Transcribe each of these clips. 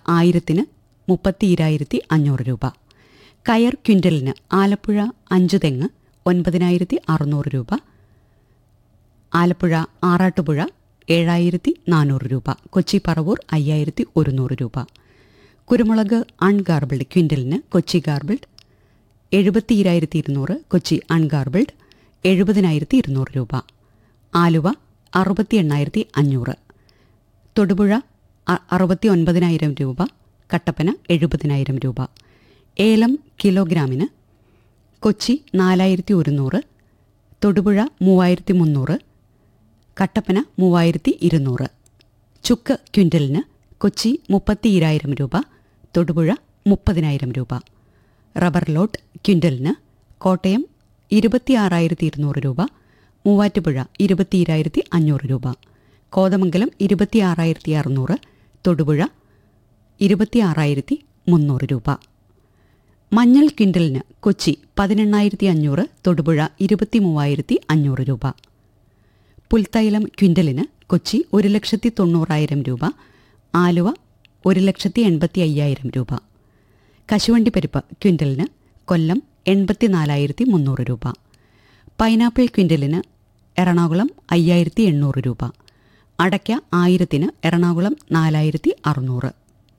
ആയിരത്തിന് മുപ്പത്തിയിരായിരത്തി അഞ്ഞൂറ് രൂപ കയർ ക്വിൻ്റലിന് ആലപ്പുഴ അഞ്ചു തെങ്ങ് ഒൻപതിനായിരത്തി അറുന്നൂറ് രൂപ ആലപ്പുഴ ആറാട്ടുപുഴ ഏഴായിരത്തി നാനൂറ് രൂപ കൊച്ചി പറവൂർ അയ്യായിരത്തി ഒരുന്നൂറ് രൂപ കുരുമുളക് അൺഗാർബിൾഡ് ക്വിൻ്റലിന് കൊച്ചി ഗാർബിൾഡ് എഴുപത്തിയിരായിരത്തി ഇരുന്നൂറ് കൊച്ചി അൺഗാർബിൾഡ് എഴുപതിനായിരത്തി ഇരുന്നൂറ് രൂപ ആലുവ അറുപത്തി എണ്ണായിരത്തി അഞ്ഞൂറ് തൊടുപുഴ അ- അറുപത്തി ഒൻപതിനായിരം രൂപ കട്ടപ്പന എഴുപതിനായിരം രൂപ ഏലം കിലോഗ്രാമിന് കൊച്ചി നാലായിരത്തി ഒരുന്നൂറ് തൊടുപുഴ മൂവായിരത്തി മുന്നൂറ് കട്ടപ്പന മൂവായിരത്തി ഇരുന്നൂറ് ചുക്ക് ക്വിൻ്റലിന് കൊച്ചി മുപ്പത്തിയിരായിരം രൂപ തൊടുപുഴ മുപ്പതിനായിരം രൂപ റബ്ബർ ലോട്ട് ക്വിൻ്റലിന് കോട്ടയം ഇരുപത്തിയാറായിരത്തി ഇരുന്നൂറ് രൂപ മൂവാറ്റുപുഴ ഇരുപത്തിയിരായിരത്തി അഞ്ഞൂറ് രൂപ കോതമംഗലം ഇരുപത്തിയാറായിരത്തി അറുന്നൂറ് തൊടുപുഴ ഇരുപത്തിയാറായിരത്തി മുന്നൂറ് രൂപ മഞ്ഞൾ ക്വിൻ്റലിന് കൊച്ചി പതിനെണ്ണായിരത്തി അഞ്ഞൂറ് തൊടുപുഴ ഇരുപത്തി മൂവായിരത്തി അഞ്ഞൂറ് രൂപ പുൽത്തൈലം ക്വിൻ്റലിന് കൊച്ചി ഒരു ലക്ഷത്തി തൊണ്ണൂറായിരം രൂപ ആലുവ ഒരു ലക്ഷത്തി എൺപത്തി അയ്യായിരം രൂപ കശുവണ്ടി പരിപ്പ് ക്വിൻ്റലിന് കൊല്ലം എൺപത്തിനാലായിരത്തി മുന്നൂറ് രൂപ പൈനാപ്പിൾ ക്വിൻ്റലിന് എറണാകുളം അയ്യായിരത്തി എണ്ണൂറ് രൂപ അടയ്ക്ക ആയിരത്തിന് എറണാകുളം നാലായിരത്തി അറുന്നൂറ്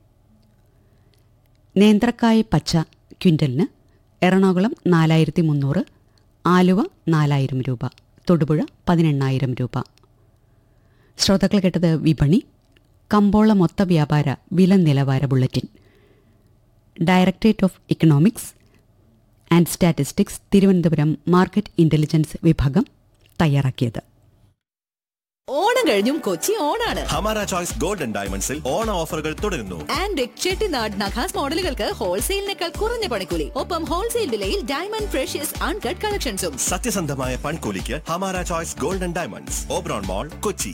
നേന്ത്രക്കായ പച്ച ക്വിൻ്റലിന് എറണാകുളം നാലായിരത്തി മുന്നൂറ് ആലുവ നാലായിരം രൂപ തൊടുപുഴ പതിനെണ്ണായിരം രൂപ ശ്രോതാക്കൾ കേട്ടത് വിപണി കമ്പോള മൊത്ത വ്യാപാര വില നിലവാര bulletin directorate of economics and statistics Thiruvananthapuram market intelligence വിഭാഗം തയ്യാറാക്കിയത് ഓണം കഴിഞ്ഞും കൊച്ചി ഓണാണ് ഹമാര ചോയ്സ് ഗോൾഡൻ ഡയമണ്ട്സിൽ ഓണ ഓഫറുകൾ തുടരുന്നു ആൻഡ് ചെട്ടിനാട് നഖാസ് മോഡലുകൾക്ക് ഹോൾസെയിലിനേക്കാൾ കുറഞ്ഞ പണിക്കൂലി ഒപ്പം ഹോൾസെയിൽ വിലയിൽ ഡയമണ്ട് ഫ്രഷ്യസ് അൺകട്ട് കളക്ഷൻസും സത്യസന്ധമായ പണിക്കൂലിക്ക് Hamara choice golden diamonds Oberon mall Kochi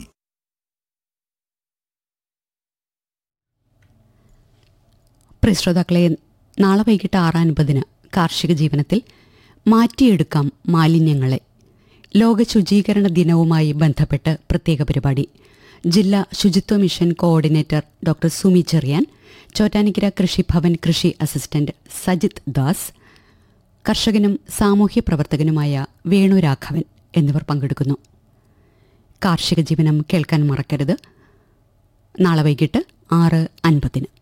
പ്രിയ ശ്രോതാക്കളെ നാളെ വൈകിട്ട് ആറ് അൻപതിന് കാർഷിക ജീവനത്തിൽ മാറ്റിയെടുക്കാം മാലിന്യങ്ങളെ ലോക ശുചീകരണ ദിനവുമായി ബന്ധപ്പെട്ട് പ്രത്യേക പരിപാടി ജില്ലാ ശുചിത്വ mission coordinator doctor Sumi Cherian Chottanikkara Krishibhavan കൃഷി അസിസ്റ്റന്റ് സജിത് ദാസ് കർഷകനും സാമൂഹ്യ പ്രവർത്തകനുമായ വേണു രാഘവൻ എന്നിവർ പങ്കെടുക്കുന്നു കാർഷിക ജീവനം കേൾക്കാൻ മറക്കരുത് നാളെ വൈകിട്ട് ആറ് അൻപതിന്